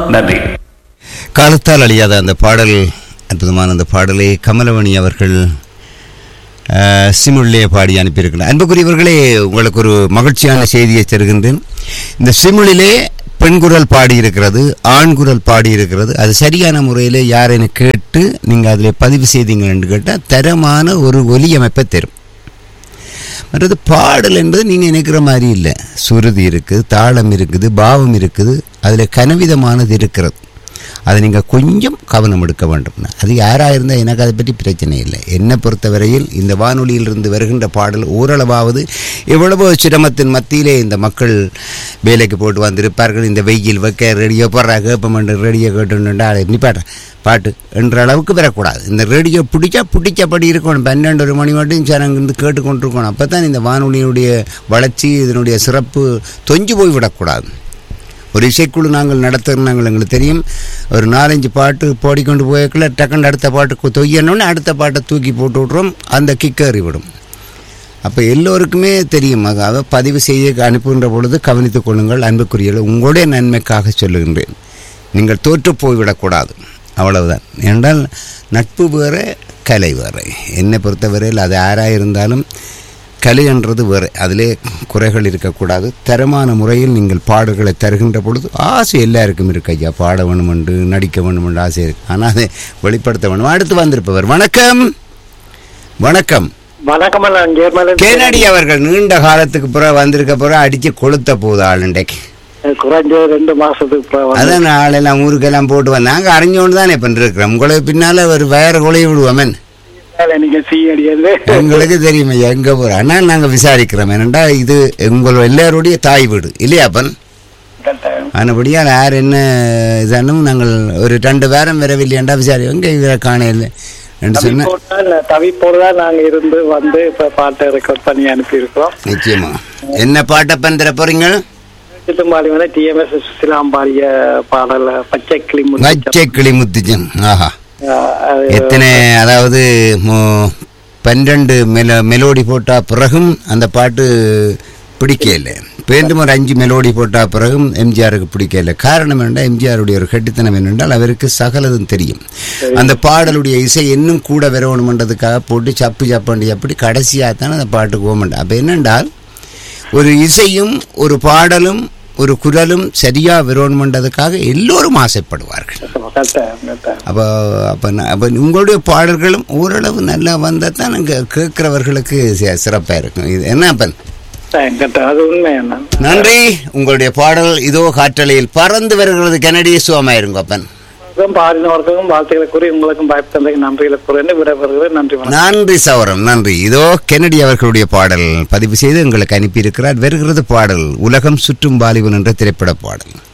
நன்றி காலத்தால் அழியாத அந்த பாடல் அற்புதமான அந்த பாடலை கமலவணி அவர்கள் அஹ், சிமுல்லே பாடி அனுப்பியிருக்கிறார் அன்புக்குரியவர்களே உங்களுக்கு ஒரு மகிழ்ச்சியான செய்தியை தருகின்றேன் இந்த சிமுலிலே பெண் குரல் பாடியிருக்கிறது ஆண் குரல் பாடியிருக்கிறது அது சரியான முறையில் யாரென்னு கேட்டு நீங்கள் அதில் பதிவு செய்தீங்க என்று கேட்டால் தரமான ஒரு ஒலி அமைப்பை தரும் மற்றது பாடல் என்பது நீங்கள் நினைக்கிற மாதிரி இல்லை சுருதி இருக்குது தாளம் இருக்குது பாவம் இருக்குது அதில் கனவிதமானது இருக்கிறது அதை நீங்கள் கொஞ்சம் கவனம் எடுக்க வேண்டும் அது யாராக இருந்தால் எனக்கு அதை பற்றி பிரச்சனை இல்லை என்னை பொறுத்தவரையில் இந்த வானொலியிலிருந்து வருகின்ற பாடல் ஓரளவாவது எவ்வளவோ சிரமத்தின் மத்தியிலே இந்த மக்கள் வேலைக்கு போட்டு வந்திருப்பார்கள் இந்த வெயில் வைக்க ரெடியோ போடுறா கேப்பமெண்ட் ரெடியோ கேட்டுண்டா அதை நிப்பாட்ட பாட்டு என்ற அளவுக்கு வரக்கூடாது இந்த ரேடியோ பிடிச்சா பிடிச்சபடி இருக்கணும் பன்னெண்டு ஒரு மணி மட்டும் ஜனங்க இருந்து கேட்டுக்கொண்டிருக்கணும் அப்போ தான் இந்த வானொலியினுடைய வளர்ச்சி இதனுடைய சிறப்பு தொஞ்சு போய் விடக்கூடாது ஒரு இசைக்குழு நாங்கள் நடத்துகிற நாங்கள் எங்களுக்கு தெரியும் ஒரு நாலஞ்சு பாட்டு போடிக்கொண்டு போய்க்குள்ள டக்குன்னு அடுத்த பாட்டு தொய்யணுன்னு அடுத்த பாட்டை தூக்கி போட்டு விட்றோம் அந்த கிக்கறி விடும் அப்போ எல்லோருக்குமே தெரியும் அதாவது பதிவு செய்ய அனுப்புகின்ற பொழுது கவனித்துக் கொள்ளுங்கள் அன்புக்குரியர்கள் உங்களுடைய நன்மைக்காக சொல்லுகின்றேன் நீங்கள் தோற்று போய்விடக்கூடாது அவ்வளவுதான் என்றால் நட்பு வேறு கலை வேறு என்னை பொறுத்தவரையில் அது யாராக இருந்தாலும் கலை என்றது வேறு அதிலே குறைகள் இருக்கக்கூடாது தரமான முறையில் நீங்கள் பாடல்களை தருகின்ற பொழுது ஆசை எல்லாருக்கும் இருக்கு ஐயா பாட வேணுமென்று நடிக்க வேணுமென்று ஆசை இருக்கு ஆனால் அதை வெளிப்படுத்த வேணும் அடுத்து வந்திருப்பவர் வணக்கம் வணக்கம் வணக்கம் நான் ஜெர்மனில் கேனடி அவர்கள் நீண்ட காலத்துக்கு பிறகு வந்திருக்க பிறகு அடிச்சு கொளுத்த போகுது ஆளுண்டைக்கு குறைஞ்ச ரெண்டு மாசத்துக்கு பிறகு வந்து- அதான் ஆளெல்லாம் ஊருக்கெல்லாம் போட்டு வந்தாங்க நாங்கள் அறிஞ்சோண்டு தானே பண்ணிருக்கிறோம் உங்களை பின்னால ஒரு வேற கொலையை விடுவோமேன் வேலை நீங்க சீயடியது எங்களுக்கு தெரியும் ஐயா எங்க போறோம் ஆனால் நாங்கள் விசாரிக்கிறோம் ஏனண்டா இது உங்கள் எல்லாருடைய தாய் வீடு இல்லையாப்பன் ஆனபடியால் யார் என்ன இதானும் நாங்கள் ஒரு ரெண்டு பேரம் வரவில்லையாண்டா விசாரி எங்க இவரை காணையில் என்று சொன்ன தவிப்போடு தான் நாங்க இருந்து வந்து இப்ப பாட்டை ரெக்கார்ட் பண்ணி அனுப்பி இருக்கிறோம் நிச்சயமா என்ன பாட்டை பந்திர போறீங்க சித்துமாலி வந்து டிஎம்எஸ் சுசிலாம் பாடிய பாடல பச்சை கிளி வச்சை கிளி முத்துச்சம் ஆஹா எத்தனை அதாவது மு- பன்னிரண்டு மெல மெலோடி போட்டா பிறகும் அந்த பாட்டு பிடிக்கல வேண்டும் ஒரு அஞ்சு மெலோடி போட்டா பிறகும் எம்ஜிஆருக்கு பிடிக்கல காரணம் என்னென்றால் எம்ஜிஆருடைய ஒரு கெட்டித்தனம் என்னென்றால் அவருக்கு சகலதும் தெரியும் அந்த பாடலுடைய இசை இன்னும் கூட வரணுமன்றதுக்காக போட்டு சப்பு சப்பாண்டி அப்படி கடைசியாக தான் அந்த பாட்டுக்கு போகமாட்டேன் அப்போ என்னென்றால் ஒரு இசையும் ஒரு பாடலும் ஒரு குரலும் சரியா வரணுமன்றதுக்காக எல்லோரும் ஆசைப்படுவார்கள் அப்போ அப்போ நான் அப்போ உங்களுடைய பாடல்களும் ஓரளவு நல்லா வந்தால் தான் நாங்கள் கேட்குறவர்களுக்கு சிறப்பாக இருக்கும் இது என்ன அப்பன் அது உண்மை என்ன நன்றி உங்களுடைய பாடல் இதோ காற்றலையில் பறந்து வருகிறது கனடிய சுவமாயிருங்க அப்பன் பாடினவர்களுக்கும் வாழ்த்துக்களை கூறி உங்களுக்கும் வாய்ப்பு தந்தைக்கு நன்றிகளை கூறி விடைபெறுகிறேன் நன்றி வணக்கம் நன்றி சௌரம் நன்றி இதோ கெனடி அவர்களுடைய பாடல் பதிவு செய்து எங்களுக்கு அனுப்பியிருக்கிறார் வருகிறது பாடல் உலகம் சுற்றும் பாலிவன் என்ற திரைப்பட பாடல்